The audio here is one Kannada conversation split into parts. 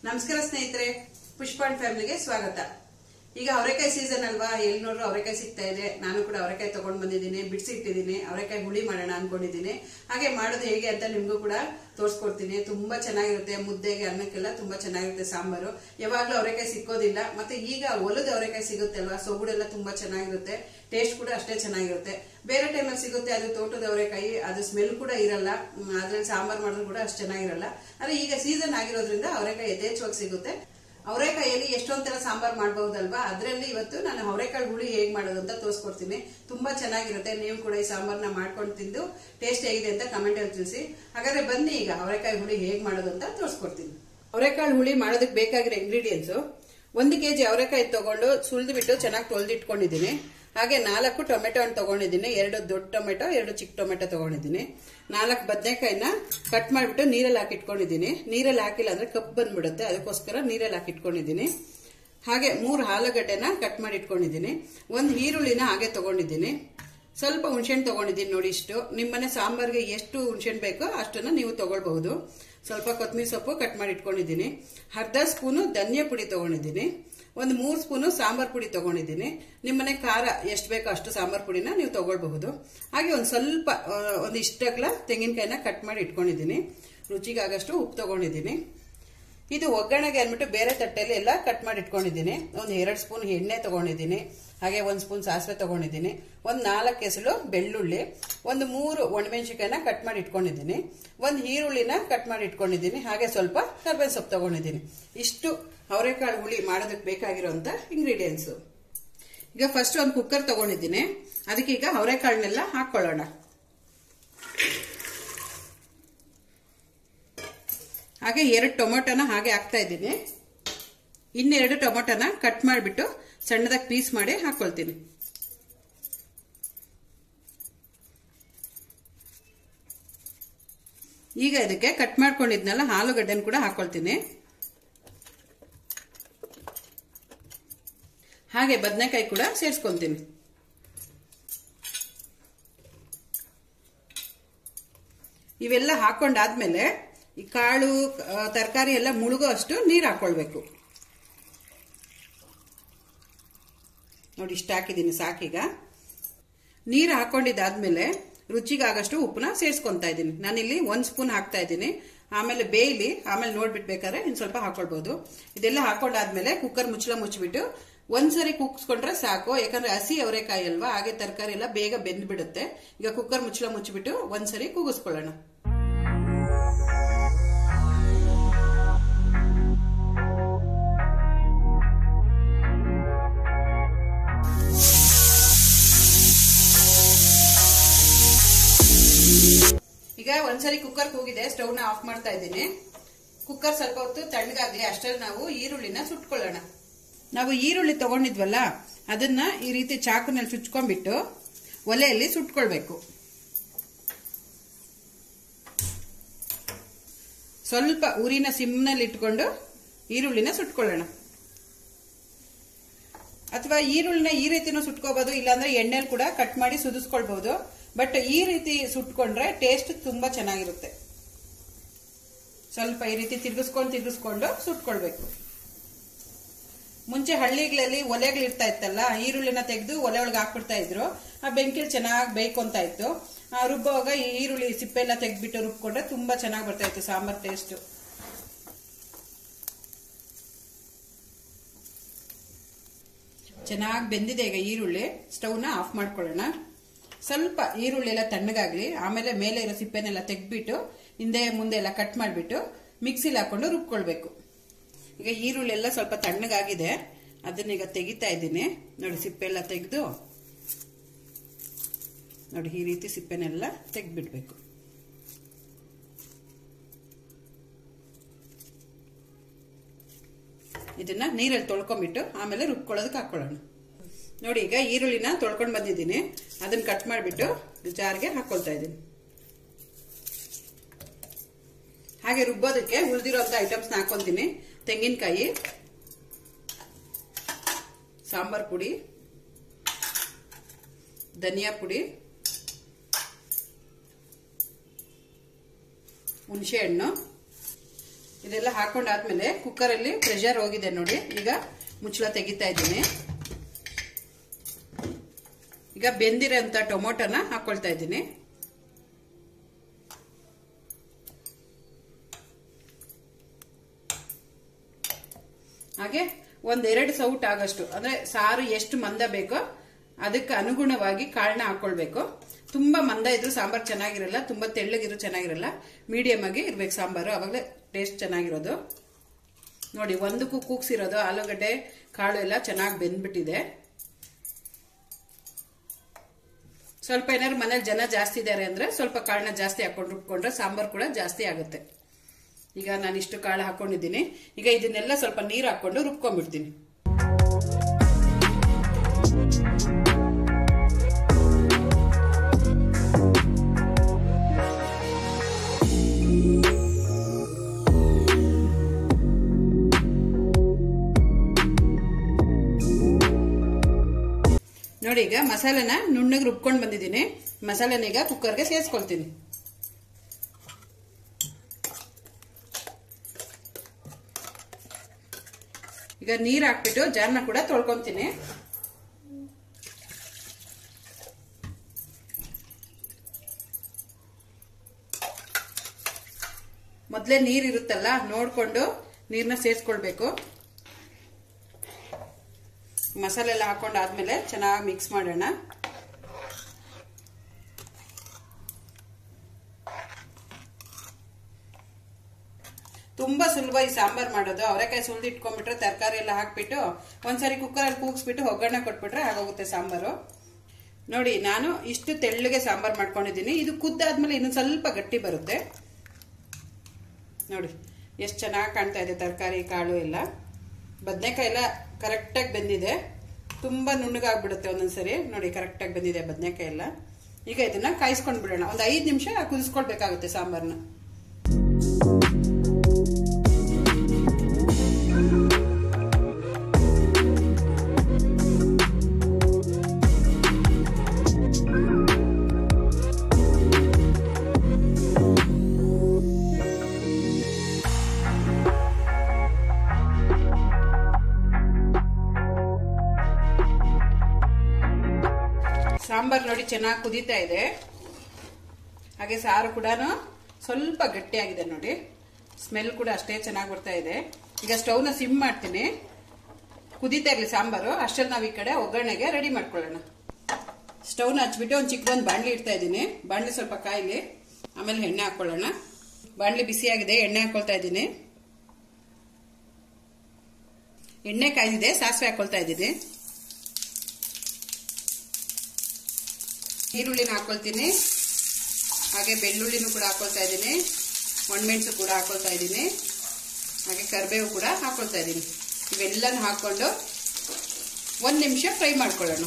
ನಮಸ್ಕಾರ ಸ್ನೇಹಿತರೆ ಪುಷ್ಪಾಂಡ್ ಫ್ಯಾಮಿಲಿಗೆ ಸ್ವಾಗತ ಈಗ ಅವರೆಕಾಯಿ ಸೀಸನ್ ಅಲ್ವಾ ಎಲ್ಲಿ ನೋಡ್ರು ಅವರೆಕಾಯಿ ಸಿಗ್ತಾ ಇದೆ ನಾನು ಕೂಡ ಅವರೆಕಾಯಿ ತಗೊಂಡ್ ಬಂದಿದ್ದೀನಿ ಬಿಡಿಸಿ ಇಟ್ಟಿದ್ದೀನಿ ಅವರೆಕಾಯಿ ಹುಳಿ ಮಾಡೋಣ ಅನ್ಕೊಂಡಿದ್ದೀನಿ ಹಾಗೆ ಮಾಡೋದು ಹೇಗೆ ಅಂತ ನಿಮ್ಗೂ ಕೂಡ ತೋರಿಸ್ಕೊಡ್ತೀನಿ ತುಂಬಾ ಚೆನ್ನಾಗಿರುತ್ತೆ ಮುದ್ದೆಗೆ ಅನ್ನಕ್ಕೆಲ್ಲ ತುಂಬಾ ಚೆನ್ನಾಗಿರುತ್ತೆ ಸಾಂಬಾರು ಯಾವಾಗ್ಲೂ ಅವರೆಕಾಯಿ ಸಿಕ್ಕೋದಿಲ್ಲ ಮತ್ತೆ ಈಗ ಒಲದ ಅವರೆಕಾಯಿ ಸಿಗುತ್ತೆ ಅಲ್ವಾ ಸೊಗುಡೆಲ್ಲ ತುಂಬಾ ಚೆನ್ನಾಗಿರುತ್ತೆ ಟೇಸ್ಟ್ ಕೂಡ ಅಷ್ಟೇ ಚೆನ್ನಾಗಿರುತ್ತೆ ಬೇರೆ ಟೈಮಲ್ಲಿ ಸಿಗುತ್ತೆ ಅದು ತೋಟದ ಅವರೆಕಾಯಿ ಅದು ಸ್ಮೆಲ್ ಕೂಡ ಇರಲ್ಲ ಹ್ಮ್, ಅದ್ರಲ್ಲಿ ಸಾಂಬಾರ್ ಮಾಡಿದ್ರು ಕೂಡ ಅಷ್ಟು ಚೆನ್ನಾಗಿರಲ್ಲ ಆದ್ರೆ ಈಗ ಸೀಸನ್ ಆಗಿರೋದ್ರಿಂದ ಅವರೆಕಾಯಿ ಯಥೇಚ್ಛವಾಗಿ ಸಿಗುತ್ತೆ ಅವರೆಕಾಯಲ್ಲಿ ಎಷ್ಟೊಂದ್ ತರ ಸಾಂಬಾರ್ ಮಾಡಬಹುದಲ್ವಾ ಅದರಲ್ಲಿ ಇವತ್ತು ನಾನು ಅವರೆಕಾಳು ಹುಳಿ ಹೇಗ್ ಮಾಡೋದು ಅಂತ ತೋರಿಸ್ಕೊಡ್ತೀನಿ ತುಂಬಾ ಚೆನ್ನಾಗಿರುತ್ತೆ ನೀವು ಕೂಡ ಈ ಸಾಂಬಾರ್ನ ಮಾಡ್ಕೊಂಡು ತಿಂದು ಟೇಸ್ಟ್ ಹೇಗಿದೆ ಅಂತ ಕಮೆಂಟ್ ಅಲ್ಲಿ ತಿಳಿಸಿ ಹಾಗಾದ್ರೆ ಬನ್ನಿ ಈಗ ಅವರೆಕಾಯಿ ಹುಳಿ ಹೇಗ್ ಮಾಡೋದು ಅಂತ ತೋರಿಸ್ಕೊಡ್ತೀನಿ ಅವರೆಕಾಳು ಹುಳಿ ಮಾಡೋದಕ್ಕೆ ಬೇಕಾಗಿರೋ ಇಂಗ್ರೀಡಿಯೆಂಟ್ಸ್ ಒಂದು ಕೆಜಿ ಅವರೆಕಾಯಿ ತಗೊಂಡು ಸುಲಿದು ಬಿಟ್ಟು ಚೆನ್ನಾಗಿ ತೊಳೆದಿಟ್ಕೊಂಡಿದ್ದೀನಿ ಹಾಗೆ ನಾಲ್ಕು ಟೊಮೆಟೊ ಹಣ್ಣು ತಗೊಂಡಿದ್ದೀನಿ ಎರಡು ದೊಡ್ಡ ಟೊಮೆಟೊ ಎರಡು ಚಿಕ್ಕ ಟೊಮೆಟೊ ತಗೊಂಡಿದ್ದೀನಿ ನಾಲ್ಕು ಬದನೆಕಾಯಿನ ಕಟ್ ಮಾಡಿಬಿಟ್ಟು ನೀರಲ್ಲಿ ಹಾಕಿ ಇಟ್ಕೊಂಡಿದ್ದೀನಿ ನೀರಲ್ಲಿ ಹಾಕಿಲ್ಲ ಅಂದ್ರೆ ಕಪ್ ಬಂದ್ಬಿಡುತ್ತೆ ಅದಕ್ಕೋಸ್ಕರ ನೀರಲ್ಲಿ ಹಾಕಿ ಇಟ್ಕೊಂಡಿದ್ದೀನಿ ಹಾಗೆ ಮೂರು ಆಲೂಗಡ್ಡೆನ ಕಟ್ ಮಾಡಿ ಇಟ್ಕೊಂಡಿದ್ದೀನಿ ಒಂದು ಈರುಳ್ಳಿನ ಹಾಗೆ ತಗೊಂಡಿದ್ದೀನಿ ಸ್ವಲ್ಪ ಹುಣ್ಸೆಹಣ್ಣು ತಗೊಂಡಿದ್ದೀನಿ ನೋಡಿ ಇಷ್ಟು ನಿಮ್ಮನೆ ಸಾಂಬಾರ್ಗೆ ಎಷ್ಟು ಹುಣ್ಸೆಹಣ್ಣು ಬೇಕೋ ಅಷ್ಟನ್ನ ನೀವು ತಗೊಳ್ಬಹುದು ಸ್ವಲ್ಪ ಕೊತ್ತಂಬರಿ ಸೊಪ್ಪು ಕಟ್ ಮಾಡಿ ಇಟ್ಕೊಂಡಿದ್ದೀನಿ ಅರ್ಧ ಸ್ಪೂನು ಧನಿಯಾ ಪುಡಿ ತಗೊಂಡಿದ್ದೀನಿ ಒಂದು ಮೂರು ಸ್ಪೂನು ಸಾಂಬಾರ್ ಪುಡಿ ತಗೊಂಡಿದ್ದೀನಿ ನಿಮ್ಮನೆ ಖಾರ ಎಷ್ಟು ಬೇಕೋ ಅಷ್ಟು ಸಾಂಬಾರ್ ಪುಡಿನ ನೀವು ತಗೊಳ್ಬಹುದು ಹಾಗೆ ಒಂದು ಸ್ವಲ್ಪ ಆ, ಒಂದು ಇಷ್ಟಗ್ಲ ತೆಂಗಿನಕಾಯಿನ ಕಟ್ ಮಾಡಿ ಇಟ್ಕೊಂಡಿದ್ದೀನಿ ರುಚಿಗಾಗಷ್ಟು ಉಪ್ಪು ತಗೊಂಡಿದ್ದೀನಿ ಇದು ಒಗ್ಗರಣೆಗೆ ಅಂದ್ಬಿಟ್ಟು ಬೇರೆ ತಟ್ಟೆಯಲ್ಲಿ ಎಲ್ಲ ಕಟ್ ಮಾಡಿ ಇಟ್ಕೊಂಡಿದ್ದೀನಿ ಒಂದು ಎರಡು ಸ್ಪೂನ್ ಎಣ್ಣೆ ತಗೊಂಡಿದ್ದೀನಿ ಹಾಗೆ ಒಂದು ಸ್ಪೂನ್ ಸಾಸಿವೆ ತಗೊಂಡಿದ್ದೀನಿ ಒಂದು ನಾಲ್ಕು ಎಸಳು ಬೆಳ್ಳುಳ್ಳಿ ಒಂದು ಮೂರು ಒಣಮೆಣಸಿಕಾಯಿನ ಕಟ್ ಮಾಡಿ ಇಟ್ಕೊಂಡಿದ್ದೀನಿ ಒಂದು ಈರುಳ್ಳಿನ ಕಟ್ ಮಾಡಿ ಇಟ್ಕೊಂಡಿದ್ದೀನಿ ಹಾಗೆ ಸ್ವಲ್ಪ ಕರ್ಬೇವಿನ ಸೊಪ್ಪು ತಗೊಂಡಿದ್ದೀನಿ ಇಷ್ಟು ಅವರೆಕಾಳು ಹುಳಿ ಮಾಡೋದಕ್ಕೆ ಬೇಕಾಗಿರೋಂಥ ಇಂಗ್ರೀಡಿಯೆಂಟ್ಸು ಈಗ ಫಸ್ಟ್ ಒಂದು ಕುಕ್ಕರ್ ತಗೊಂಡಿದ್ದೀನಿ ಅದಕ್ಕೆ ಈಗ ಅವರೆಕಾಳನ್ನೆಲ್ಲ ಹಾಕೊಳ್ಳೋಣ ಹಾಗೆ ಎರಡು ಟೊಮೊಟೊನ ಹಾಗೆ ಹಾಕ್ತಾ ಇದ್ದೀನಿ ಇನ್ನೆರಡು ಟೊಮೊಟೊನ ಕಟ್ ಮಾಡಿಬಿಟ್ಟು ಸಣ್ಣದಾಗಿ ಪೀಸ್ ಮಾಡಿ ಹಾಕೊಳ್ತೀನಿ ಈಗ ಇದಕ್ಕೆ ಕಟ್ ಮಾಡ್ಕೊಂಡಿದ್ನಲ್ಲ ಆಲೂಗಡ್ಡೆನ ಕೂಡ ಹಾಕೊಳ್ತೀನಿ ಹಾಗೆ ಬದನೆಕಾಯಿ ಕೂಡ ಸೇರಿಸ್ಕೊಂತೀನಿ ಇವೆಲ್ಲ ಹಾಕೊಂಡಾದ್ಮೇಲೆ ಈ ಕಾಳು ತರಕಾರಿ ಎಲ್ಲ ಮುಳುಗೋ ಅಷ್ಟು ನೀರು ಹಾಕೊಳ್ಬೇಕು ನೋಡಿ ಇಷ್ಟ ಹಾಕಿದ್ದೀನಿ ಸಾಕೀಗ ನೀರು ಹಾಕೊಂಡಿದ್ದಾದ್ಮೇಲೆ ರುಚಿಗಾಗಷ್ಟು ಉಪ್ಪನ್ನ ಸೇರಿಸ್ಕೊಂತಾ ಇದ್ದೀನಿ ನಾನಿಲ್ಲಿ ಒಂದ್ ಸ್ಪೂನ್ ಹಾಕ್ತಾ ಇದ್ದೀನಿ ಆಮೇಲೆ ಬೇಯ್ಲಿ ಆಮೇಲೆ ನೋಡ್ಬಿಟ್ಟು ಬೇಕಾದ್ರೆ ಇನ್ನು ಸ್ವಲ್ಪ ಹಾಕೊಳ್ಬಹುದು ಇದೆಲ್ಲ ಹಾಕೊಂಡಾದ್ಮೇಲೆ ಕುಕ್ಕರ್ ಮುಚ್ಚಳ ಮುಚ್ಚಿಬಿಟ್ಟು ಒಂದ್ಸರಿ ಕುಗ್ಸ್ಕೊಂಡ್ರೆ ಸಾಕು ಯಾಕಂದ್ರೆ ಹಸಿ ಅವರೆಕಾಯಿ ಅಲ್ವಾ ಹಾಗೆ ತರಕಾರಿ ಎಲ್ಲ ಬೇಗ ಬೆಂದ್ಬಿಡುತ್ತೆ ಈಗ ಕುಕ್ಕರ್ ಮುಚ್ಚಳ ಮುಚ್ಚಿಬಿಟ್ಟು ಒಂದ್ಸರಿ ಕೂಗಿಸ್ಕೊಳ್ಳೋಣ ಈಗ ಒಂದ್ಸರಿ ಕುಕ್ಕರ್ ಕೂಗಿದೆ ಸ್ಟವ್ನ ಆಫ್ ಮಾಡ್ತಾ ಇದ್ದೀನಿ ಕುಕ್ಕರ್ ಸ್ವಲ್ಪ ಹೊತ್ತು ತಣ್ಣಗಾಗ್ಲಿ ಅಷ್ಟರಲ್ಲಿ ನಾವು ಈರುಳ್ಳಿನ ಸುಟ್ಕೊಳ್ಳೋಣ ನಾವು ಈರುಳ್ಳಿ ತಗೊಂಡಿದ್ವಲ್ಲ ಅದನ್ನ ಈ ರೀತಿ ಚಾಕುನಲ್ಲಿ ಚುಚ್ಕೊಂಡ್ಬಿಟ್ಟು ಒಲೆಯಲ್ಲಿ ಸುಟ್ಕೊಳ್ಬೇಕು ಸ್ವಲ್ಪ ಉರಿನ ಸಿಮ್ನಲ್ಲಿ ಇಟ್ಕೊಂಡು ಈರುಳ್ಳಿನ ಸುಟ್ಕೊಳ್ಳೋಣ ಅಥವಾ ಈರುಳ್ಳಿನ ಈ ರೀತಿನೂ ಸುಟ್ಕೋಬಹುದು ಇಲ್ಲಾಂದ್ರೆ ಎಣ್ಣೆಲಿ ಕೂಡ ಕಟ್ ಮಾಡಿ ಸುದಿಸ್ಕೊಳ್ಬಹುದು ಬಟ್ ಈ ರೀತಿ ಸುಟ್ಕೊಂಡ್ರೆ ಟೇಸ್ಟ್ ತುಂಬಾ ಚೆನ್ನಾಗಿರುತ್ತೆ ಸ್ವಲ್ಪ ಈ ರೀತಿ ತಿರ್ಗಿಸ್ಕೊಂಡು ತಿರ್ಗಿಸ್ಕೊಂಡು ಸುಟ್ಕೊಳ್ಬೇಕು ಮುಂಚೆ ಹಳ್ಳಿಗಳಲ್ಲಿ ಒಲೆಗಳು ಇರ್ತಾ ಇತ್ತಲ್ಲ ಈರುಳ್ಳಿನ ತೆಗೆದು ಒಲೆ ಒಳಗೆ ಹಾಕ್ಬಿಡ್ತಾ ಇದ್ರು ಆ ಬೆಂಕಿಲಿ ಚೆನ್ನಾಗಿ ಬೇಯ್ಕೊಂತ ಇತ್ತು ಆ ರುಬ್ಬುವಾಗ ಈ ಈರುಳ್ಳಿ ಸಿಪ್ಪೆ ಎಲ್ಲ ತೆಗ್ದ್ಬಿಟ್ಟು ರುಬ್ಕೊಂಡ್ರೆ ತುಂಬಾ ಚೆನ್ನಾಗಿ ಬರ್ತಾ ಇತ್ತು ಸಾಂಬಾರ್ ಟೇಸ್ಟ್ ಚೆನ್ನಾಗಿ ಬೆಂದಿದೆ ಈಗ ಈರುಳ್ಳಿ ಸ್ಟವ್ನ ಆಫ್ ಮಾಡ್ಕೊಳ್ಳೋಣ ಸ್ವಲ್ಪ ಈರುಳ್ಳಿ ಎಲ್ಲ ತಣ್ಣಗಾಗ್ಲಿ ಆಮೇಲೆ ಮೇಲೆ ಇರೋ ಸಿಪ್ಪೆನೆಲ್ಲ ತೆಗ್ದ್ಬಿಟ್ಟು ಹಿಂದೆ ಮುಂದೆ ಎಲ್ಲ ಕಟ್ ಮಾಡಿಬಿಟ್ಟು ಮಿಕ್ಸಿಲಿ ಹಾಕೊಂಡು ರುಬ್ಕೊಳ್ಬೇಕು ಈಗ ಈರುಳ್ಳಿ ಎಲ್ಲ ಸ್ವಲ್ಪ ತಣ್ಣಗಾಗಿದೆ ಅದನ್ನ ಈಗ ತೆಗಿತಾ ಇದ್ದೀನಿ ನೋಡಿ ಸಿಪ್ಪೆ ಎಲ್ಲ ತೆಗೆದು ನೋಡಿ ಈ ರೀತಿ ಸಿಪ್ಪೆನೆಲ್ಲ ತೆಗ್ದ್ಬಿಡ್ಬೇಕು ಇದನ್ನ ನೀರಲ್ಲಿ ತೊಳ್ಕೊಂಬಿಟ್ಟು ಆಮೇಲೆ ರುಬ್ಕೊಳ್ಳೋದಕ್ಕೆ ಹಾಕೊಳ್ಳೋಣ ನೋಡಿ ಈಗ ಈರುಳ್ಳಿನ ತೊಳ್ಕೊಂಡು ಬಂದಿದ್ದೀನಿ ಅದನ್ನ ಕಟ್ ಮಾಡಿಬಿಟ್ಟು ಜಾರ್ಗೆ ಹಾಕೊಳ್ತಾ ಇದ್ದೀನಿ ಹಾಗೆ ರುಬ್ಬೋದಕ್ಕೆ ಉಳಿದಿರೋಂಥ ಐಟಮ್ಸ್ನ ಹಾಕೊಂತೀನಿ ತೆಂಗಿನಕಾಯಿ ಸಾಂಬಾರ್ ಪುಡಿ ಧನಿಯಾ ಪುಡಿ ಹುಣಸೆ ಹಣ್ಣು ಇದೆಲ್ಲ ಹಾಕೊಂಡಾದ್ಮೇಲೆ ಕುಕ್ಕರಲ್ಲಿ ಪ್ರೆಷರ್ ಹೋಗಿದೆ ನೋಡಿ ಈಗ ಮುಚ್ಚಳ ತೆಗಿತಾ ಇದ್ದೀನಿ ಈಗ ಬೆಂದಿರೋಂಥ ಟೊಮೊಟೊನ ಹಾಕೊಳ್ತಾ ಇದ್ದೀನಿ ಹಾಗೆ ಒಂದೆರಡು ಸೌಟ್ ಆಗಷ್ಟು ಅಂದ್ರೆ ಸಾರು ಎಷ್ಟು ಮಂದ ಬೇಕೋ ಅದಕ್ಕೆ ಅನುಗುಣವಾಗಿ ಕಾಳನ್ನ ಹಾಕೊಳ್ಬೇಕು ತುಂಬಾ ಮಂದ ಇದ್ರು ಸಾಂಬಾರ್ ಚೆನ್ನಾಗಿರಲ್ಲ ತುಂಬಾ ತೆಳ್ಳಗಿದ್ರು ಚೆನ್ನಾಗಿರಲ್ಲ ಮೀಡಿಯಂ ಆಗಿ ಇರ್ಬೇಕು ಸಾಂಬಾರು ಅವಾಗಲೇ ಟೇಸ್ಟ್ ಚೆನ್ನಾಗಿರೋದು ನೋಡಿ ಒಂದಕ್ಕೂ ಕೂಗ್ಸಿರೋದು ಆಲೂಗಡ್ಡೆ ಕಾಳು ಎಲ್ಲ ಚೆನ್ನಾಗಿ ಬೆಂದ್ಬಿಟ್ಟಿದೆ ಸ್ವಲ್ಪ ಏನಾದ್ರು ಮನೇಲಿ ಜನ ಜಾಸ್ತಿ ಇದ್ದಾರೆ ಅಂದ್ರೆ ಸ್ವಲ್ಪ ಕಾಳನ್ನ ಜಾಸ್ತಿ ಹಾಕೊಂಡು ರುಬ್ಕೊಂಡ್ರೆ ಸಾಂಬಾರ್ ಕೂಡ ಜಾಸ್ತಿ ಆಗುತ್ತೆ ಈಗ ನಾನು ಇಷ್ಟು ಕಾಳು ಹಾಕೊಂಡಿದ್ದೀನಿ ಈಗ ಇದನ್ನೆಲ್ಲ ಸ್ವಲ್ಪ ನೀರು ಹಾಕೊಂಡು ರುಬ್ಕೊಂಡ್ಬಿಡ್ತೀನಿ ನೋಡಿ ಈಗ ಮಸಾಲೆನ ನುಣ್ಣಗೆ ರುಬ್ಕೊಂಡು ಬಂದಿದ್ದೀನಿ ಮಸಾಲೆನ ಈಗ ಕುಕ್ಕರ್ಗೆ ಸೇರಿಸ್ಕೊಳ್ತೀನಿ ಈಗ ನೀರು ಹಾಕ್ಬಿಟ್ಟು ಜಾರ್ನ ಕೂಡ ತೊಳ್ಕೊಂತೀನಿ ಮೊದಲೇ ನೀರು ಇರುತ್ತಲ್ಲ ನೋಡ್ಕೊಂಡು ನೀರನ್ನ ಸೇರಿಸ್ಕೊಳ್ಬೇಕು ಮಸಾಲೆ ಎಲ್ಲ ಹಾಕೊಂಡಾದ್ಮೇಲೆ ಚೆನ್ನಾಗಿ ಮಿಕ್ಸ್ ಮಾಡೋಣ ತುಂಬಾ ಸುಲಭ ಈ ಸಾಂಬಾರ್ ಮಾಡೋದು ಅವರೆಕಾಯಿ ಸುಲ್ದು ಇಟ್ಕೊಂಡ್ಬಿಟ್ರೆ ತರಕಾರಿ ಎಲ್ಲ ಹಾಕ್ಬಿಟ್ಟು ಒಂದ್ಸರಿ ಕುಕ್ಕರಲ್ಲಿ ಕೂಗಿಸ್ಬಿಟ್ಟು ಒಗ್ಗರಣೆ ಕೊಟ್ಬಿಟ್ರೆ ಆಗೋಗುತ್ತೆ ಸಾಂಬಾರು ನೋಡಿ ನಾನು ಇಷ್ಟು ತೆಳ್ಳಗೆ ಸಾಂಬಾರ್ ಮಾಡ್ಕೊಂಡಿದ್ದೀನಿ ಇದು ಕುದ್ದಾದ್ಮೇಲೆ ಇನ್ನು ಸ್ವಲ್ಪ ಗಟ್ಟಿ ಬರುತ್ತೆ ನೋಡಿ ಎಷ್ಟು ಚೆನ್ನಾಗಿ ಕಾಣ್ತಾ ಇದೆ ತರಕಾರಿ ಕಾಳು ಎಲ್ಲ ಬದನೆಕಾಯಿ ಎಲ್ಲ ಕರೆಕ್ಟಾಗಿ ಬೆಂದಿದೆ ತುಂಬ ನುಣ್ಣಗಾಗ್ಬಿಡುತ್ತೆ ಒಂದೊಂದ್ಸರಿ ನೋಡಿ ಕರೆಕ್ಟಾಗಿ ಬಂದಿದೆ ಬದನೆಕಾಯಿ ಎಲ್ಲ ಈಗ ಇದನ್ನ ಕಾಯಿಸ್ಕೊಂಡು ಬಿಡೋಣ ಒಂದು ಐದು ನಿಮಿಷ ಕುದಿಸ್ಕೊಳ್ಬೇಕಾಗುತ್ತೆ ಸಾಂಬಾರನ್ನ ಸಾಂಬಾರ್ ನೋಡಿ ಚೆನ್ನಾಗಿ ಕುದೀತಾ ಇದೆ ಹಾಗೆ ಸಾರು ಕೂಡ ಸ್ವಲ್ಪ ಗಟ್ಟಿಯಾಗಿದೆ ನೋಡಿ ಸ್ಮೆಲ್ ಕೂಡ ಅಷ್ಟೇ ಚೆನ್ನಾಗಿ ಬರ್ತಾ ಇದೆ ಈಗ ಸ್ಟವ್ನ ಸಿಮ್ ಮಾಡ್ತೀನಿ ಕುದೀತಾ ಇರಲಿ ಸಾಂಬಾರು ಅಷ್ಟರಲ್ಲಿ ನಾವು ಈ ಕಡೆ ಒಗ್ಗರಣೆಗೆ ರೆಡಿ ಮಾಡ್ಕೊಳ್ಳೋಣ ಸ್ಟವ್ನ ಹಚ್ಬಿಟ್ಟು ಒಂದು ಚಿಕ್ಕದೊಂದು ಬಾಣಲಿ ಇಡ್ತಾ ಇದ್ದೀನಿ ಬಾಣಲಿ ಸ್ವಲ್ಪ ಕಾಯಿಲಿ ಆಮೇಲೆ ಎಣ್ಣೆ ಹಾಕೊಳ್ಳೋಣ ಬಾಣಲಿ ಬಿಸಿಯಾಗಿದೆ ಎಣ್ಣೆ ಹಾಕೊಳ್ತಾ ಇದ್ದೀನಿ ಎಣ್ಣೆ ಕಾಯ್ದಿದೆ ಸಾಸಿವೆ ಹಾಕೊಳ್ತಾ ಇದ್ದೀನಿ ಈರುಳ್ಳಿನ ಹಾಕೊಳ್ತೀನಿ ಹಾಗೆ ಬೆಳ್ಳುಳ್ಳಿನೂ ಕೂಡ ಹಾಕೊಳ್ತಾ ಇದ್ದೀನಿ ಒಣಮೆಣಸು ಕೂಡ ಹಾಕೊಳ್ತಾ ಇದ್ದೀನಿ ಹಾಗೆ ಕರಿಬೇವು ಕೂಡ ಹಾಕೊಳ್ತಾ ಇದ್ದೀನಿ ಇವೆಲ್ಲನೂ ಹಾಕೊಂಡು ಒಂದು ನಿಮಿಷ ಫ್ರೈ ಮಾಡ್ಕೊಳ್ಳೋಣ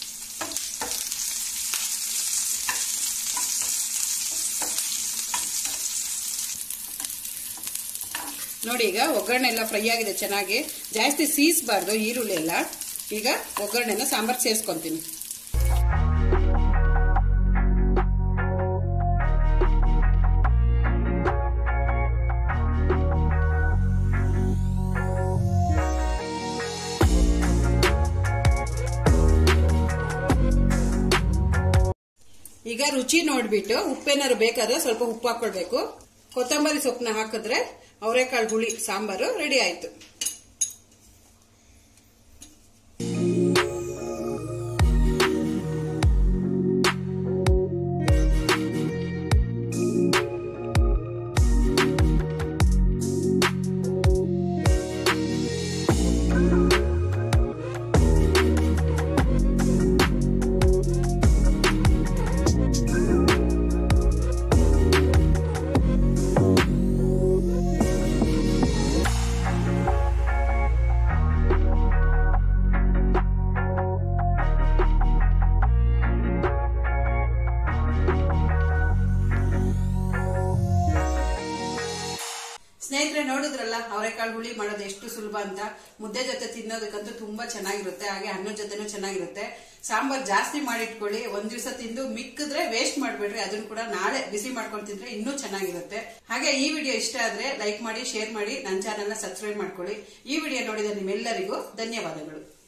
ನೋಡಿ ಈಗ ಒಗ್ಗರಣೆ ಎಲ್ಲ ಫ್ರೈ ಆಗಿದೆ ಚೆನ್ನಾಗಿ ಜಾಸ್ತಿ ಸೀಸ್ಬಾರ್ದು ಈರುಳ್ಳಿ ಎಲ್ಲ ಈಗ ಒಗ್ಗರಣೆನ ಸಾಂಬಾರ್ ಸೇರಿಸ್ಕೊಂತೀನಿ ಈಗ ರುಚಿ ನೋಡ್ಬಿಟ್ಟು ಉಪ್ಪೇನಾದ್ರು ಬೇಕಾದ್ರೆ ಸ್ವಲ್ಪ ಉಪ್ಪು ಹಾಕೊಳ್ಬೇಕು ಕೊತ್ತಂಬರಿ ಸೊಪ್ಪನ್ನ ಹಾಕಿದ್ರೆ ಅವರೆಕಾಳು ಹುಳಿ ಸಾಂಬಾರು ರೆಡಿ ಆಯ್ತು ಸ್ನೇಹಿತರೆ ನೋಡಿದ್ರಲ್ಲ ಅವರೆಕಾಳು ಹುಳಿ ಮಾಡೋದು ಎಷ್ಟು ಸುಲಭ ಅಂತ ಮುದ್ದೆ ಜೊತೆ ತಿನ್ನೋದಕ್ಕಂತೂ ತುಂಬಾ ಚೆನ್ನಾಗಿರುತ್ತೆ ಹಾಗೆ ಅನ್ನದ ಜೊತೆನೂ ಚೆನ್ನಾಗಿರುತ್ತೆ ಸಾಂಬಾರ್ ಜಾಸ್ತಿ ಮಾಡಿಟ್ಕೊಳ್ಳಿ ಒಂದ್ ದಿವಸ ತಿಂದು ಮಿಕ್ಕಿದ್ರೆ ವೇಸ್ಟ್ ಮಾಡ್ಬೇಡ್ರಿ ಅದನ್ನ ಕೂಡ ನಾಳೆ ಬಿಸಿ ಮಾಡ್ಕೊಂಡು ತಿಂದ್ರೆ ಇನ್ನೂ ಚೆನ್ನಾಗಿರುತ್ತೆ ಹಾಗೆ ಈ ವಿಡಿಯೋ ಇಷ್ಟ ಆದ್ರೆ ಲೈಕ್ ಮಾಡಿ ಶೇರ್ ಮಾಡಿ ನನ್ನ ಚಾನೆಲ್ನ ಸಬ್ಸ್ಕ್ರೈಬ್ ಮಾಡ್ಕೊಳ್ಳಿ ಈ ವಿಡಿಯೋ ನೋಡಿದ ನಿಮ್ಮೆಲ್ಲರಿಗೂ ಧನ್ಯವಾದಗಳು